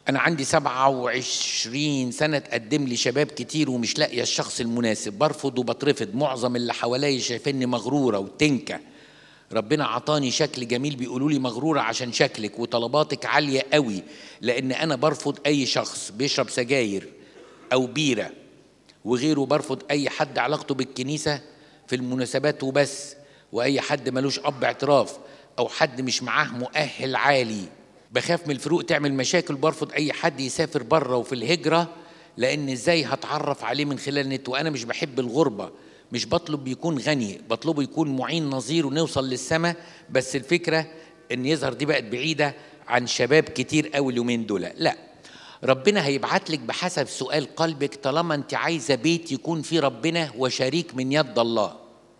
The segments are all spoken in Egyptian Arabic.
أنا عندي 27 سنة تقدم لي شباب كتير ومش لاقية الشخص المناسب برفض وبترفض معظم اللي حواليا شايفيني مغرورة وتنكة ربنا عطاني شكل جميل بيقولوا لي مغرورة عشان شكلك وطلباتك عالية قوي لأن أنا برفض أي شخص بيشرب سجاير أو بيرة وغيره برفض أي حد علاقته بالكنيسة في المناسبات وبس وأي حد ملوش أب اعتراف أو حد مش معاه مؤهل عالي بخاف من الفروق تعمل مشاكل برفض أي حد يسافر بره وفي الهجرة لأن إزاي هتعرف عليه من خلال النت وأنا مش بحب الغربة مش بطلب يكون غني بطلبه يكون معين نظير ونوصل للسماء بس الفكرة ان يظهر دي بقت بعيدة عن شباب كتير قوي اليومين دول لا ربنا هيبعت لك بحسب سؤال قلبك طالما انت عايزة بيت يكون فيه ربنا وشريك من يد الله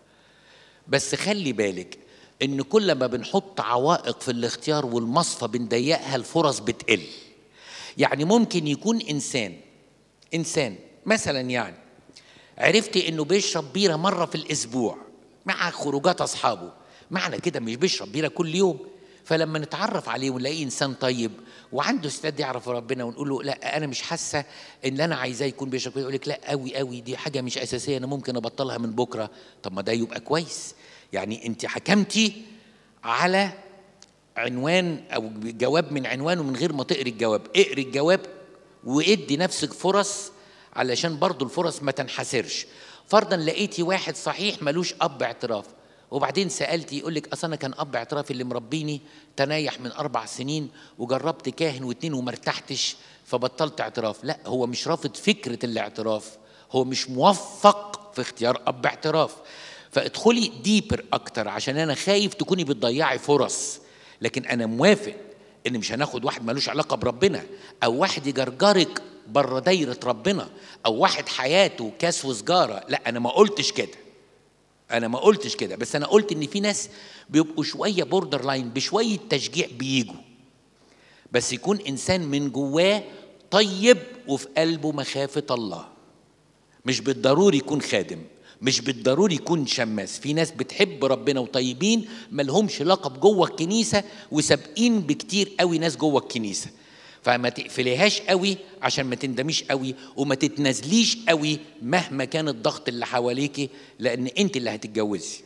بس خلي بالك ان كل ما بنحط عوائق في الاختيار والمصفى بنضيقها الفرص بتقل يعني ممكن يكون انسان انسان مثلا يعني عرفتي انه بيشرب بيره مره في الاسبوع مع خروجات اصحابه معنى كده مش بيشرب بيره كل يوم فلما نتعرف عليه ونلاقيه انسان طيب وعنده استعداد يعرف ربنا ونقول له لا انا مش حاسه ان انا عايزاه يكون بيشرب كده يقول لك لا قوي قوي دي حاجه مش اساسيه انا ممكن ابطلها من بكره طب ما ده يبقى كويس يعني انت حكمتي على عنوان او جواب من عنوانه من غير ما تقري الجواب اقري الجواب وادي نفسك فرص علشان برضو الفرص ما تنحسرش فرضا لقيتي واحد صحيح ملوش اب اعتراف وبعدين سالتي يقول لك اصل انا كان اب اعترافي اللي مربيني تنايح من اربع سنين وجربت كاهن واتنين وما ارتحتش فبطلت اعتراف لا هو مش رافض فكره الاعتراف هو مش موفق في اختيار اب اعتراف فادخلي ديبر اكتر عشان انا خايف تكوني بتضيعي فرص لكن انا موافق ان مش هناخد واحد ملوش علاقه بربنا او واحد يجرجرك بره دايره ربنا او واحد حياته كاس وسجاره لا انا ما قلتش كده انا ما قلتش كده بس انا قلت ان في ناس بيبقوا شويه بوردر لاين بشويه تشجيع بيجوا بس يكون انسان من جواه طيب وفي قلبه مخافه الله مش بالضروري يكون خادم مش بالضروري يكون شماس في ناس بتحب ربنا وطيبين ملهمش لقب جوه الكنيسه وسابقين بكتير قوي ناس جوه الكنيسه فما تقفليهاش قوي عشان ما تندميش قوي وما تتنازليش قوي مهما كان الضغط اللي حواليكي لان انت اللي هتتجوزي